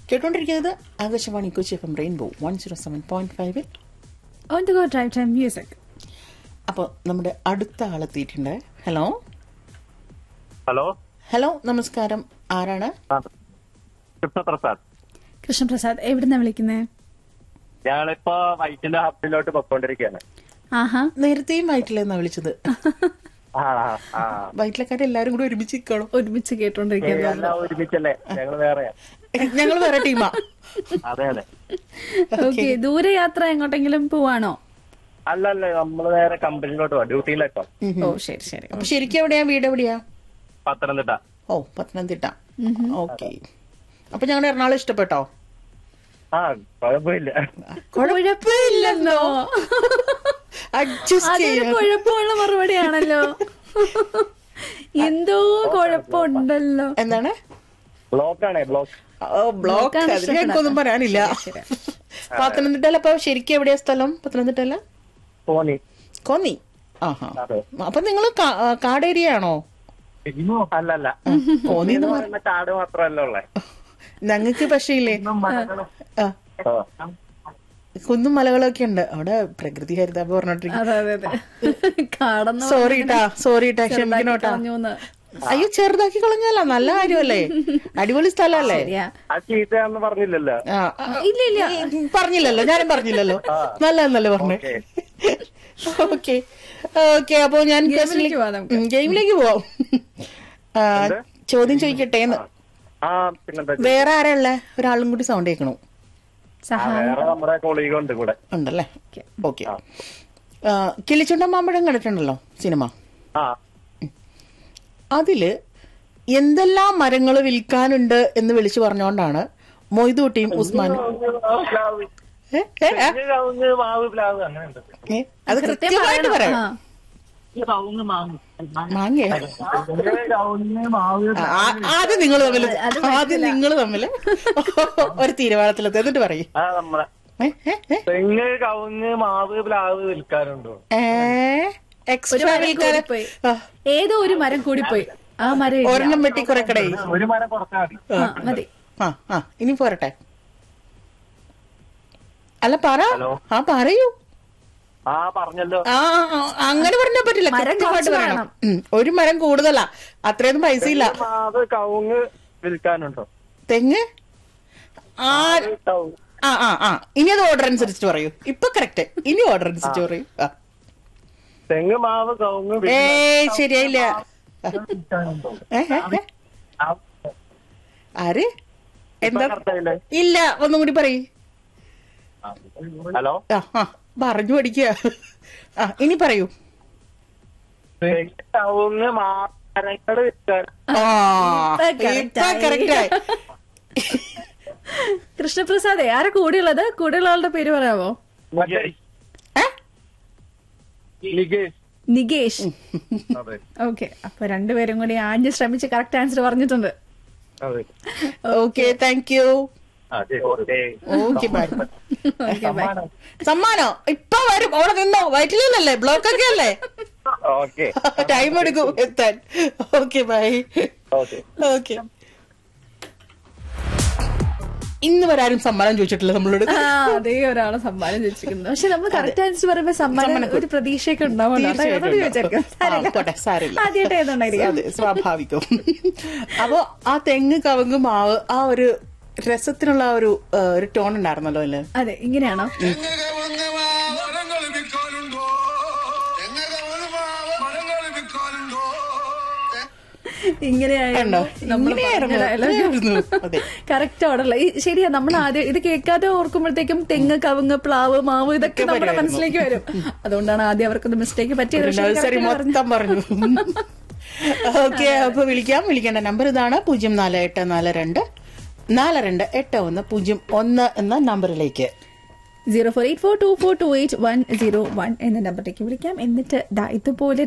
കേട്ടോണ്ടിരിക്കുന്നത് Akashvani Kochi F M rainbow one zero seven point ഫൈവിൽ on to go drive time music അപ്പോൾ നമ്മുടെ അടുത്ത ആളെത്തിയിട്ടുണ്ട് hello hello hello നമസ്കാരം ആരാണ് ആ കൃഷ്ണപ്രസാദ് കൃഷ്ണപ്രസാദ് എവിടുന്നാ വിളിക്കുന്നേ ഞങ്ങളിപ്പോ വൈറ്റിന്റെ ഹബിലോട്ട് പൊക്കോണ്ടിരിക്കുകയാണ് ആഹാ നേരത്തെയും വയറ്റിലെന്നാ വിളിച്ചത് ആ ആ വയറ്റിലെക്കാരെല്ലാരും കൂടി ഒരുമിച്ച് നിൽക്കണോ ഒരുമിച്ച് കേട്ടോണ്ടിരിക്കുന്നത് എല്ലാം ഒരുമിച്ചല്ലേ ഞങ്ങൾ വേറെയാ ഞങ്ങൾ വേറെ ടീമാ അതെ അതെ ഓക്കെ ദൂരയാത്ര എങ്ങോട്ടെങ്കിലും പോവാണോ അല്ല അല്ല നമ്മള് നേരെ കമ്പനിയിലോട്ട് പോവാ ഡ്യൂട്ടിയിലേക്കോ ഓ ശരി ശരി അപ്പൊ ശരിക്കും എവിടെയാ വീട് എവിടെയാ പത്തനംതിട്ട ഓ പത്തനംതിട്ട ഓക്കെ അപ്പൊ ഞങ്ങളുടെ എറണാകുളം ഇഷ്ടപ്പെട്ടോ ആ കുഴപ്പമില്ല കുഴപ്പമില്ലെന്നോ അഡ്ജസ്റ്റ് അതൊരു ചെയ്യാം കുഴപ്പമുള്ള മറുപടിയാണല്ലോ എന്തോ കുഴപ്പമുണ്ടല്ലോ എന്താണ് ബ്ലോക്ക് ആണേ ബ്ലോക്ക് ഓ ബ്ലോക്ക് ബ്ലോക്കാണ് അതിന് ഞങ്ങൾക്കൊന്നും പറയാനില്ല ശരി. പത്തനംതിട്ടയിൽ അപ്പൊ ശരിക്കും എവിടെയാ സ്ഥലം പത്തനംതിട്ടല്ല തോന്നി കോന്നി ആഹാ അതെ അപ്പൊ നിങ്ങള് കാ- ആ, കാട് ഏരിയ ആണോ അല്ല അല്ല കോന്നി എന്ന് എന്ന് പറ- പറയുന്ന കാട് മാത്രമല്ല ഉള്ളേ ഞങ്ങൾക്ക് പക്ഷേ ഇല്ലേ ആ, കുന്നും മലകളൊക്കെ ഉണ്ട് അവിടെ പ്രകൃതി ഹരിതാപം പറഞ്ഞോണ്ടിരിക്കും അതെ അതെ അതെ കാടന്ന് സോറി ട്ടാ സോറി ട്ടാ ക്ഷമിക്കണോട്ടാ കളഞ്ഞൂന്ന്. അയ്യോ ചെറുതാക്കി കളഞ്ഞല്ല നല്ല കാര്യമല്ലേ അടിപൊളി സ്ഥലല്ലേ ശരിയാ ആ ചീത്തയാന്ന് പറഞ്ഞില്ലല്ലോ ആ ഇല്ല ഇല്ല ഉം, പറഞ്ഞില്ലല്ലോ ഞാനും പറഞ്ഞില്ലല്ലോ നല്ലതെന്നല്ലേ പറഞ്ഞേ ഓക്കെ ഓക്കെ അപ്പൊ ഞാൻ ഗെയിമിലേക്ക് പോവാം നമുക്ക്. ഉം, ഗെയിമിലേക്ക് പോവാം ആ, ചോദ്യം ചോദിക്കട്ടെ എന്ന് ആ പിന്നെന്താ വേറെ ആരാ ഉള്ളേ ഒരാളും കൂടി സൗണ്ട് കേൾക്കണു ആ, സഹായം വേറെ നമ്മുടെ കൊളീഗ് ഉണ്ട് കൂടെ ഉണ്ടല്ലേ Okay. ഓക്കെ കിളിച്ചുണ്ട മാമ്പഴം കണ്ടിട്ടുണ്ടല്ലോ സിനിമ ആ അതില് എന്തെല്ലാം മരങ്ങൾ വിൽക്കാനുണ്ട് എന്ന് വിളിച്ചു പറഞ്ഞുകൊണ്ടാണ് മൊയ്തൂട്ടിയും ഉസ്മാനും പ്ലാവ് ഏ? ഏ? ആ? തെങ്ങ്, കവുങ്ങ് മാവ് പ്ലാവ് അങ്ങനെ ഉണ്ട് ഏ? അത് കൃത്യമായിട്ട് പറയാം ആ. കവുങ്ങ് മാവ് മാങ്ങയോ തെങ്ങ്, കവുങ്ങ് മാവ് ആ, ആ- ആദ്യം നിങ്ങൾ തമ്മിൽ ആദ്യം നിങ്ങൾ തമ്മിൽ ഒരു തീരുമാനത്തിലെത്തി എന്നിട്ട് പറയും ആ നമ്മളെ ഏ? ഏ? ഏ? തെങ്ങ് കവുങ്ങ് മാവ് പ്ലാവ് വിൽക്കാനുണ്ടോ ഏ? ഒരു എക്സ്ട്രാ മരം വിൽക്കാന് കൂടിപ്പോയി ആ, ഏതോ ഒരു മരം കൂടിപ്പോയി ആ മരം ഇല്ല. ഒരെണ്ണം വെട്ടി കുറെ കടയി ഒരു മരം കുറച്ചാൽ മതി ആ, മതി ആ ആ ഇനി പോരട്ടെ അല്ല പറ ഹലോ. ആ പറയൂ ആ പറഞ്ഞല്ലോ ആ ആ, ആ, അങ്ങനെ പറഞ്ഞാൽ പറ്റില്ല മരം കൃത്യമായിട്ട് കുറച്ച് പറയണം ഉം, ഒരു മരം കൂടുതലാ അത്രയൊന്നും പൈസ ഇല്ല മാവ് കവുങ്ങ് വിൽക്കാനുണ്ടോ തെങ്ങ് ആ കവുങ്ങ്. ആ ആ ആ ഇനി അത് ഓർഡർ അനുസരിച്ചിട്ട് പറയൂ ഇപ്പൊ കറക്റ്റ് ഇനി ഓർഡർ അനുസരിച്ച് പറയൂ ആ. തെങ്ങ് മാവ് കവുങ്ങ് ഏ വിൽക്കാൻ- ശരിയായില്ല വിൽക്കാനുണ്ടോ? ഏ, ഏ, ഏ? ആ, ആര് എന്താ ഇപ്പൊ correct ആയില്ലേ? ഇല്ല ഒന്നും കൂടി പറയൂ ഹലോ ആ ആ പറഞ്ഞു പഠിക്കുക ആ ഇനി പറയൂ തെങ്ങ് കവുങ്ങ് മരങ്ങൾ വിൽക്കാൻ ആ ഇപ്പൊ correct ഇപ്പൊ ആയി. കറക്റ്റ് ആയി കൃഷ്ണപ്രസാദേ ആരാ കൂടെയുള്ളത് കൂടെയുള്ള ആളുടെ പേര് പറയാമോ മറ്റേ ഏ? നികേഷ് നികേഷ് അതെ ഓക്കെ അപ്പൊ രണ്ടുപേരും കൂടി ആഞ്ഞ് ശ്രമിച്ച് കറക്റ്റ് ആൻസർ പറഞ്ഞിട്ടുണ്ട് അതെ ഓക്കെ താങ്ക് യു അതെ okay okay bye okay bye സമ്മാനോ ഇപ്പൊ വരും അവിടെ നിന്നോ വയറ്റിലല്ലേ ബ്ലോക്ക് ഒക്കെ അല്ലേ ഓക്കെ ടൈം എടുക്കും എത്താൻ ഓക്കെ ബൈ ഓക്കെ ഓക്കെ ഇന്ന് വരാരും സമ്മാനം ചോദിച്ചിട്ടില്ല നമ്മളോട് ആ, അതേ ഒരാളെ സമ്മാനം ചോദിച്ചിരിക്കുന്നത് പക്ഷെ നമ്മൾ കറക്റ്റ് ആൻസർ പറയുമ്പോ സമ്മാനം ഒരു പ്രതീക്ഷയൊക്കെ ഉണ്ടാവുമല്ലോ അതാ തീർച്ചയായിട്ടും അതോട് ചോദിച്ചേക്കാം ഉണ്ടാവും. ആ, പോട്ടെ സാരില്ല ആദ്യമായിട്ട് ഏതുണ്ടായിരിക്കും അതെ സ്വാഭാവികം അപ്പോ ആ തെങ്ങ് കവുങ്ങ് മാവ് ആ ഒരു രസത്തിനുള്ള ആ ഒരു ആ, ഒരു ടോൺ ഉണ്ടായിരുന്നല്ലോ അല്ലേ അതെ ഇങ്ങനെയാണോ മരങ്ങൾ വിൽക്കാനുണ്ടോ മരങ്ങൾ വിൽക്കാനുണ്ടോ ഇങ്ങനെയായിരുന്നു കണ്ടോ? നമ്മൾ ഇങ്ങനെയായിരുന്നു. ഇങ്ങനെയായിരുന്നു. അതെ. കറക്റ്റ് ഓർഡറല്ല ഈ ശരിയാ നമ്മൾ ആദ്യം ഇത് കേൾക്കാതെ ഓർക്കുമ്പോഴത്തേക്കും തെങ്ങ് കവുങ്ങ് പ്ലാവ് മാവ് ഇതൊക്കെ നമ്മുടെ വരുമായിരുന്നു. മനസ്സിലേക്ക് വരും അതുകൊണ്ടാണ് ആദ്യം അവർക്കൊന്ന് മിസ്റ്റേക്ക് പറ്റിയത് പക്ഷേ നഴ്സറി correct ആയിട്ട് മൊത്തം പറഞ്ഞു ഓക്കെ അപ്പൊ വിളിക്കാം വിളിക്കേണ്ട നമ്പർ ഇതാണ് പൂജ്യം നാല് എട്ട് നാല് രണ്ട് നാല് രണ്ട് എട്ട് ഒന്ന് പൂജ്യം ഒന്ന് എന്ന നമ്പറിലേക്ക് zero four eight four two four two eight one zero one എന്ന നമ്പറിലേക്ക് വിളിക്കാം എന്നിട്ട് ദാ ഇതുപോലെ